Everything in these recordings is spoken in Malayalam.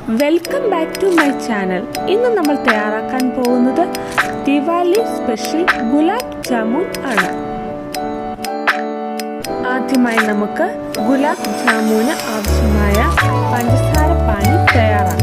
welcome back to my channel ഇന്ന് നമ്മൾ തയ്യാറാക്കാൻ പോകുന്നത് ദിവാലി സ്പെഷ്യൽ ഗുലാബ് ജാമുൻ ആണ് ആദ്യമായി നമുക്ക് ഗുലാബ് ജാമുന് ആവശ്യമായ പഞ്ചസാര പാനി തയ്യാറാക്കാം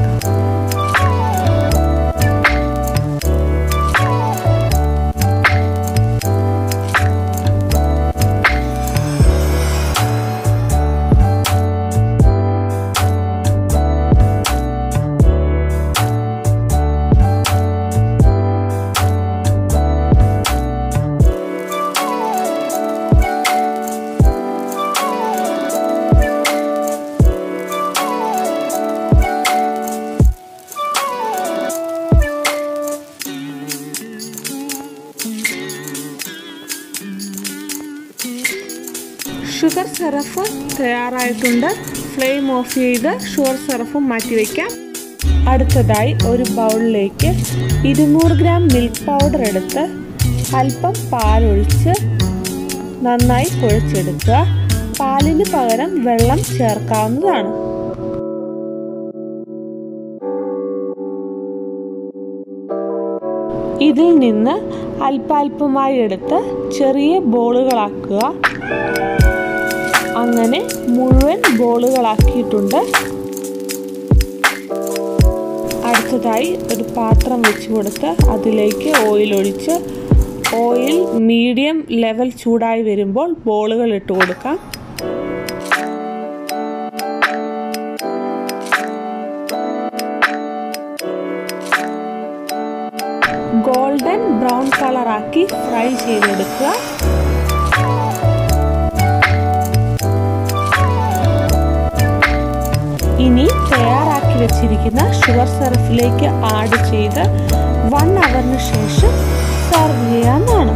ഷുഗർ സിറപ്പ് തയ്യാറായിട്ടുണ്ട് ഫ്ലെയിം ഓഫ് ചെയ്ത് ഷുഗർ സിറപ്പും മാറ്റിവെക്കാം അടുത്തതായി ഒരു ബൗളിലേക്ക് ഇരുന്നൂറ് ഗ്രാം മിൽക്ക് പൗഡർ എടുത്ത് അല്പം പാലൊഴിച്ച് നന്നായി കുഴച്ചെടുക്കുക പാലിന് പകരം വെള്ളം ചേർക്കാവുന്നതാണ് ഇതിൽ നിന്ന് അല്പാൽപമായി എടുത്ത് ചെറിയ ബോളുകളാക്കുക അങ്ങനെ മുഴുവൻ ബോളുകളാക്കിയിട്ടുണ്ട് അടുത്തതായി ഒരു പാത്രം വെച്ച് കൊടുത്ത് അതിലേക്ക് ഓയിൽ ഒഴിച്ച് ഓയിൽ മീഡിയം ലെവൽ ചൂടായി വരുമ്പോൾ ബോളുകൾ ഇട്ട് കൊടുക്കാം ഗോൾഡൻ ബ്രൗൺ കളറാക്കി ഫ്രൈ ചെയ്തെടുക്കുക ഇനി തയ്യാറാക്കി വെച്ചിരിക്കുന്ന ഷുഗർ സിറപ്പിലേക്ക് ആഡ് ചെയ്ത് വൺ അവറിന് ശേഷം സെർവ് ചെയ്യാവുന്നതാണ്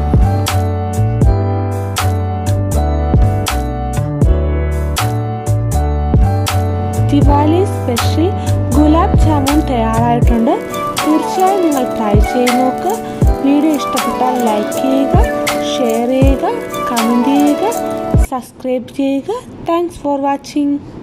ദിവാലി സ്പെഷ്യൽ ഗുലാബ് ജാമുൻ തയ്യാറായിട്ടുണ്ട് തീർച്ചയായും നിങ്ങൾ ട്രൈ ചെയ്ത് നോക്ക് വീഡിയോ ഇഷ്ടപ്പെട്ടാൽ ലൈക്ക് ചെയ്യുക ഷെയർ ചെയ്യുക കമൻറ്റ് ചെയ്യുക സബ്സ്ക്രൈബ് ചെയ്യുക താങ്ക്സ് ഫോർ വാച്ചിങ്